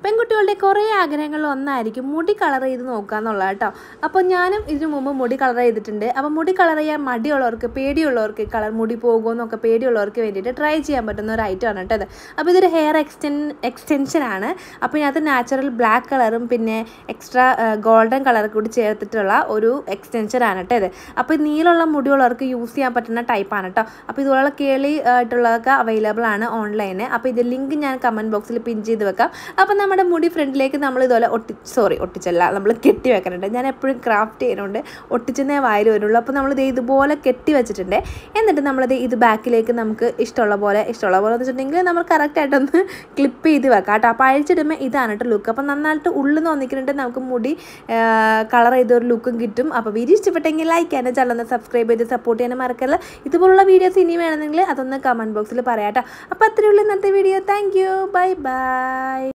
പെൺകുട്ടികളുടെ കുറേ ആഗ്രഹങ്ങളിൽ ഒന്നായിരിക്കും മുടി കളർ ചെയ്ത് നോക്കുക എന്നുള്ളത് കേട്ടോ അപ്പോൾ ഞാനും ഇതിനു മുമ്പ് മുടി കളർ ചെയ്തിട്ടുണ്ട് അപ്പോൾ മുടി കളർ ചെയ്യാൻ മടിയുള്ളവർക്ക് പേടിയുള്ളവർക്ക് കളർ മുടി പോകുമെന്നൊക്കെ പേടിയുള്ളവർക്ക് വേണ്ടിയിട്ട് ട്രൈ ചെയ്യാൻ പറ്റുന്ന ഒരു ഐറ്റം ആണ് കേട്ടോ ഇത് അപ്പോൾ ഇതൊരു ഹെയർ എക്സ്റ്റെൻ എക്സ്റ്റൻഷൻ ആണ് അപ്പോൾ ഇതിനകത്ത് നാച്ചുറൽ ബ്ലാക്ക് കളറും പിന്നെ എക്സ്ട്രാ ഗോൾഡൻ കളർ കൂടി ചേർത്തിട്ടുള്ള ഒരു എക്സ്റ്റൻഷൻ ആണ് കേട്ടോ ഇത് അപ്പോൾ ഈ നീളമുള്ള മുടിയുള്ളവർക്ക് യൂസ് ചെയ്യാൻ പറ്റുന്ന ടൈപ്പാണ് കേട്ടോ അപ്പോൾ ഇതുപോലുള്ള കേളി ആയിട്ടുള്ളതൊക്കെ അവൈലബിൾ ആണ് ഓൺലൈന് അപ്പോൾ ഇത് ലിങ്ക് ഞാൻ കമൻറ്റ് ബോക്സിൽ പിൻ ചെയ്ത് വെക്കാം അപ്പോൾ നമ്മുടെ മുടി ഫ്രണ്ടിലേക്ക് നമ്മൾ ഇതുപോലെ ഒട്ടി സോറി ഒട്ടിച്ചല്ല നമ്മൾ കെട്ടി വെക്കുന്നുണ്ട് ഞാൻ എപ്പോഴും ക്രാഫ്റ്റ് ചെയ്യുന്നുണ്ട് ഒട്ടിച്ചെന്നേ വായിൽ വരുള്ളൂ അപ്പോൾ നമ്മളിത് ഇതുപോലെ കെട്ടി വെച്ചിട്ടുണ്ട് എന്നിട്ട് നമ്മളിത് ഇത് ബാക്കിലേക്ക് നമുക്ക് ഇഷ്ടമുള്ള പോലെ ഇഷ്ടമുള്ള പോലെ എന്ന് വെച്ചിട്ടുണ്ടെങ്കിൽ നമ്മൾ കറക്റ്റായിട്ടൊന്ന് ക്ലിപ്പ് ചെയ്ത് വെക്കാം കേട്ടോ അപ്പോൾ അഴിച്ചിടുമ്പോൾ ഇതാണ് കേട്ടോ ലുക്ക് അപ്പോൾ നന്നായിട്ട് ഉള്ളിൽ നിന്ന് വന്നിട്ടുണ്ടെങ്കിൽ നമുക്ക് മുടി കളർ ചെയ്ത ഒരു ലുക്കും കിട്ടും അപ്പോൾ വീഡിയോ ഇഷ്ടപ്പെട്ടെങ്കിൽ ലൈക്ക് ചെയ്യാനും ചാനൽ ഒന്ന് സബ്സ്ക്രൈബ് ചെയ്ത് സപ്പോർട്ട് ചെയ്യാനും മറക്കല്ല ഇതുപോലുള്ള വീഡിയോസ് ഇനി വേണമെങ്കിൽ അതൊന്ന് കമൻറ്റ് ബോക്സിൽ പറയാം കേട്ടോ അപ്പോൾ അത്രയേ ഉള്ളൂ ഇന്നത്തെ video thank you bye by